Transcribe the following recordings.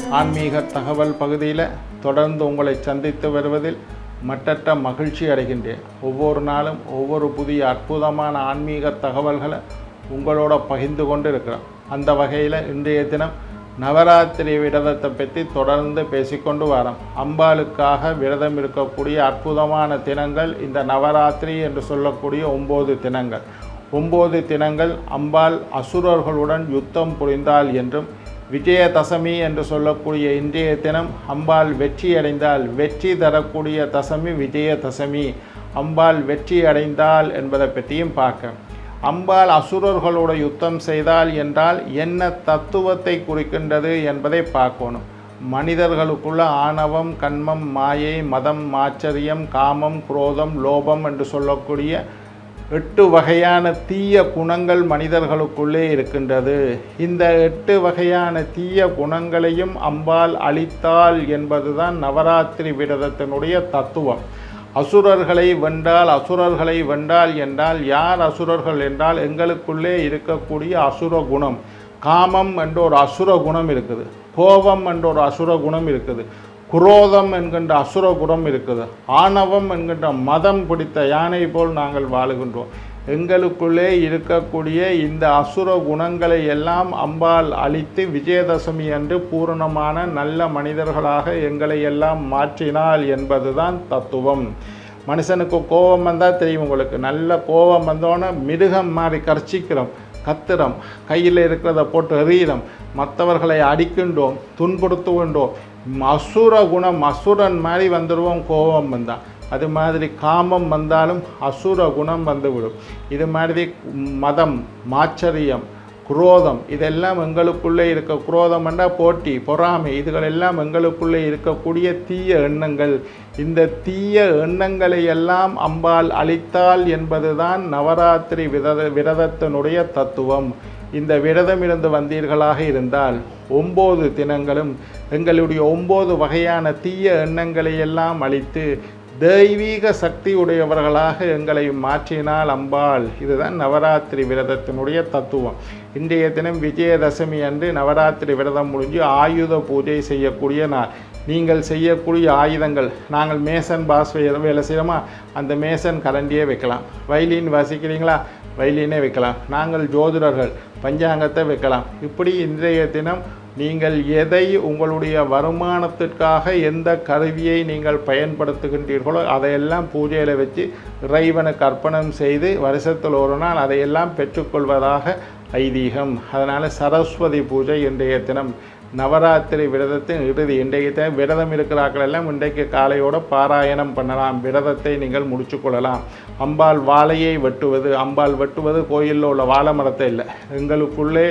ஆன்மீக தகவல் பகுதியில் தொடர்ந்து உங்களை சந்தித்து வருவதில் மட்டற்ற மகிழ்ச்சி அடைகின்றேன் ஒவ்வொரு நாளும் ஒவ்வொரு புதிய அற்புதமான ஆன்மீக தகவல்களை உங்களோட பகிர்ந்து கொண்டு இருக்கிறோம் அந்த வகையில் இன்றைய தினம் நவராத்திரி விரதத்தை பற்றி தொடர்ந்து பேசிக்கொண்டு வரோம் அம்பாளுக்காக விரதம் இருக்கக்கூடிய அற்புதமான தினங்கள் இந்த நவராத்திரி என்று சொல்லக்கூடிய ஒம்பது தினங்கள் ஒம்பது தினங்கள் அம்பாள் அசுரர்களுடன் யுத்தம் புரிந்தாள் என்றும் விஜயதசமி என்று சொல்லக்கூடிய இன்றைய தினம் அம்பாள் வெற்றி அடைந்தால் வெற்றி தரக்கூடிய தசமி விஜயதசமி அம்பாள் வெற்றி அடைந்தாள் என்பதை பற்றியும் பார்க்க அம்பாள் அசுரர்களோட யுத்தம் செய்தால் என்றால் என்ன தத்துவத்தை குறிக்கின்றது என்பதை பார்க்கணும் மனிதர்களுக்குள்ள ஆணவம் கண்மம் மாயை மதம் மாச்சரியம் காமம் குரோதம் லோபம் என்று சொல்லக்கூடிய எட்டு வகையான தீய குணங்கள் மனிதர்களுக்குள்ளே இருக்கின்றது இந்த எட்டு வகையான தீய குணங்களையும் அம்பாள் அளித்தாள் என்பதுதான் நவராத்திரி விரதத்தினுடைய தத்துவம் அசுரர்களை வென்றால் அசுரர்களை வென்றால் என்றால் யார் அசுரர்கள் என்றால் எங்களுக்குள்ளே இருக்கக்கூடிய அசுர குணம் காமம் என்ற ஒரு அசுர குணம் இருக்குது கோபம் என்ற ஒரு அசுர குணம் இருக்குது குரோதம் என்கின்ற அசுர குணம் இருக்குது ஆணவம் என்கின்ற மதம் பிடித்த யானை போல் நாங்கள் வாழுகின்றோம் எங்களுக்குள்ளே இருக்கக்கூடிய இந்த அசுர குணங்களை எல்லாம் அம்பாள் அழித்து விஜயதசமி அன்று பூரணமான நல்ல மனிதர்களாக எங்களை எல்லாம் மாற்றினாள் என்பதுதான் தத்துவம் மனுஷனுக்கு கோபம் வந்தால் தெரியும் உங்களுக்கு நல்ல கோபம் வந்தோன்னே மிருகம் மாதிரி கர்ச்சிக்கிறோம் கத்துறோம் கையில் இருக்கிறத போட்டு எறிகிறோம் மற்றவர்களை அடிக்கின்றோம் துன்புறுத்துகின்றோம் அசுர குணம் அசுரன் மாதிரி வந்துடுவோம் கோபம் வந்தால் அது மாதிரி காமம் வந்தாலும் அசுர குணம் வந்துவிடும் இது மாதிரி மதம் மாச்சரியம் குரோதம் இதெல்லாம் எங்களுக்குள்ளே இருக்க குரோதம் என்றால் போட்டி பொறாமை இதுகளெல்லாம் எங்களுக்குள்ளே இருக்கக்கூடிய தீய எண்ணங்கள் இந்த தீய எண்ணங்களை எல்லாம் அம்பாள் அளித்தாள் என்பதுதான் நவராத்திரி விரத விரதத்தினுடைய தத்துவம் இந்த விரதம் இருந்து வந்தீர்களாக இருந்தால் ஒம்பது தினங்களும் எங்களுடைய ஒம்பது வகையான தீய எண்ணங்களை எல்லாம் அளித்து தெய்வீக சக்தி உடையவர்களாக எங்களை மாற்றினால் அம்பாள் இதுதான் நவராத்திரி விரதத்தினுடைய தத்துவம் இன்றைய தினம் விஜயதசமி அன்று நவராத்திரி விரதம் முடிஞ்சு ஆயுத பூஜை செய்யக்கூடிய நாள் நீங்கள் செய்யக்கூடிய ஆயுதங்கள் நாங்கள் மேசன் பாஸ் வேலை வேலை செய்கிறோமா அந்த மேசன் கரண்டியே வைக்கலாம் வைலின் வாசிக்கிறீங்களா வைலினே வைக்கலாம் நாங்கள் ஜோதிடர்கள் பஞ்சாங்கத்தை வைக்கலாம் இப்படி இன்றைய தினம் நீங்கள் எதை உங்களுடைய வருமானத்திற்காக எந்த கருவியை நீங்கள் பயன்படுத்துகின்றீர்களோ அதையெல்லாம் பூஜையில் வச்சு இறைவனுக்கு அர்ப்பணம் செய்து வருஷத்தில் ஒரு நாள் அதையெல்லாம் பெற்றுக்கொள்வதாக ஐதீகம் அதனால் சரஸ்வதி பூஜை இன்றைய தினம் நவராத்திரி விரதத்தின் இறுதி இன்றைய தினம் விரதம் இருக்கிறார்கள் எல்லாம் இன்றைக்கு காலையோட பாராயணம் பண்ணலாம் விரதத்தை நீங்கள் முடிச்சு கொள்ளலாம் அம்பாள் வாழையை வெட்டுவது அம்பாள் வெட்டுவது கோயிலில் உள்ள வாழை மரத்தை இல்லை எங்களுக்குள்ளே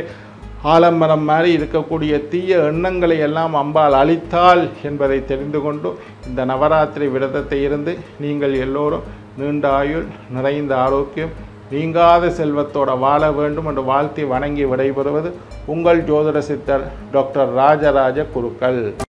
ஆலமரம் மாதிரி இருக்கக்கூடிய தீய எண்ணங்களை எல்லாம் அம்பாள் அழித்தாள் என்பதை தெரிந்து கொண்டு இந்த நவராத்திரி விரதத்தை இருந்து நீங்கள் எல்லோரும் நீண்ட ஆயுள் நிறைந்த ஆரோக்கியம் நீங்காத செல்வத்தோட வாழ வேண்டும் என்று வாழ்த்தி வணங்கி விடைபெறுவது உங்கள் ஜோதிட சித்தர் டாக்டர் ராஜராஜ குருக்கள்